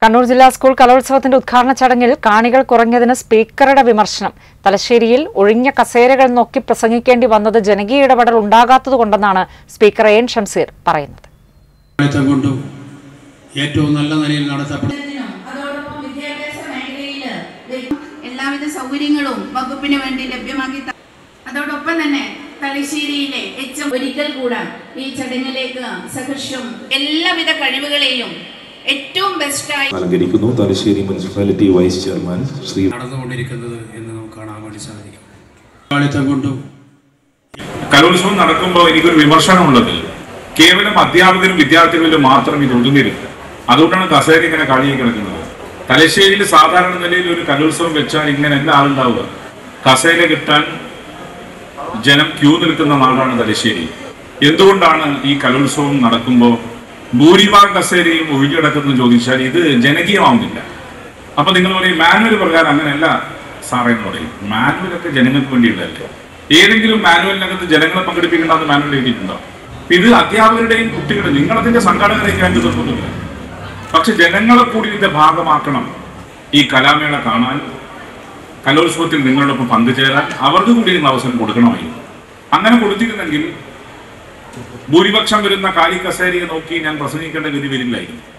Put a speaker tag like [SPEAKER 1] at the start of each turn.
[SPEAKER 1] കണ്ണൂർ ജില്ലാ സ്കൂൾ കലോത്സവത്തിന്റെ ഉദ്ഘാടന ചടങ്ങിൽ കാണികൾ കുറഞ്ഞതിന് സ്പീക്കറുടെ വിമർശനം തലശ്ശേരിയിൽ ഒഴിഞ്ഞ കസേരകൾ നോക്കി പ്രസംഗിക്കേണ്ടി വന്നത് ജനകീയ ഇടപെടൽ ഉണ്ടാകാത്തതുകൊണ്ടെന്നാണ് സ്പീക്കർ എൻ ഷംസീർ പറയുന്നത്
[SPEAKER 2] പങ്കാളിത്തം കൊണ്ടും ഏറ്റവും നല്ല നിലയിൽ നടത്തപ്പെടും
[SPEAKER 3] ത്തിനും അതോടൊപ്പം വിദ്യാഭ്യാസ മേഖലയിൽ എല്ലാവിധ സൗകര്യങ്ങളും വകുപ്പിന് വേണ്ടി ലഭ്യമാക്കി ത- അതോടൊപ്പം തന്നെ തലശ്ശേരിയിലെ എച്ച് ഒരിക്കൽ കൂടെ ഈ ചടങ്ങിലേക്ക് സഹർഷം എല്ലാവിധ കഴിവുകളെയും ഏറ്റവും ബെസ്റ്റായി
[SPEAKER 4] അലങ്കരിക്കുന്നു Thalassery municipality vice chairman Shri
[SPEAKER 2] നടന്നുകൊണ്ടിരിക്കുന്നത് എന്ന് നമുക്ക് കാണാൻ വേണ്ടി സാധിക്കും പങ്കാളിത്തം കൊണ്ടും
[SPEAKER 5] കലോത്സവം നടക്കുമ്പോൾ എനിക്കൊരു വിമർശനമുള്ളത് കേവലം അധ്യാപകരും വിദ്യാർത്ഥികളിലും മാത്രം ഇത് ഒതുങ്ങരുത് അതുകൊണ്ടാണ് കസേര ഇങ്ങനെ കളിയായി കിടക്കുന്നത് തലശ്ശേരിയിൽ സാധാരണ നിലയിൽ ഒരു കലോത്സവം വെച്ചാൽ ഇങ്ങനെ എല്ലാ ആളുണ്ടാവുക കസേര കിട്ടാൻ ജനം ക്യൂ നിൽക്കുന്ന നാടാണ് തലശ്ശേരി എന്തുകൊണ്ടാണ് ഈ കലോത്സവം നടക്കുമ്പോൾ ഭൂരിഭാഗം കസേരയും ഒഴിഞ്ഞിടക്കുന്നു ചോദിച്ചാൽ ഇത് ജനകീയമാവുന്നില്ല അപ്പൊ നിങ്ങൾ പറയും മാനുവൽ പ്രകാരം അങ്ങനെയല്ല സാറേ എന്ന് പറയും മാനുവലൊക്കെ ജനങ്ങൾക്ക് വേണ്ടിയുള്ളതല്ലേ ഏതെങ്കിലും മാനുവലിനകത്ത് ജനങ്ങളെ പങ്കെടുപ്പിക്കേണ്ടെന്ന് മാനുവൽ എഴുതിയിട്ടുണ്ടോ ഇത് അധ്യാപകരുടെയും കുട്ടികളുടെയും നിങ്ങളതിന്റെ സംഘാടകരെയൊക്കെ അതിന്റെ നിർബന്ധമില്ല പക്ഷെ ജനങ്ങളെ കൂടി ഇതിന്റെ ഭാഗമാക്കണം ഈ കലാമേള കാണാൻ കലോത്സവത്തിൽ നിങ്ങളോടൊപ്പം പങ്കുചേരാൻ അവർക്ക് കൂടി ഇന്ന് അവസരം കൊടുക്കണമായിരുന്നു അങ്ങനെ കൊടുത്തിരുന്നെങ്കിൽ ഭൂരിപക്ഷം വരുന്ന കാലി കസേരയെ നോക്കി ഞാൻ പ്രസംഗിക്കേണ്ട ഗതി വരില്ലായിരുന്നു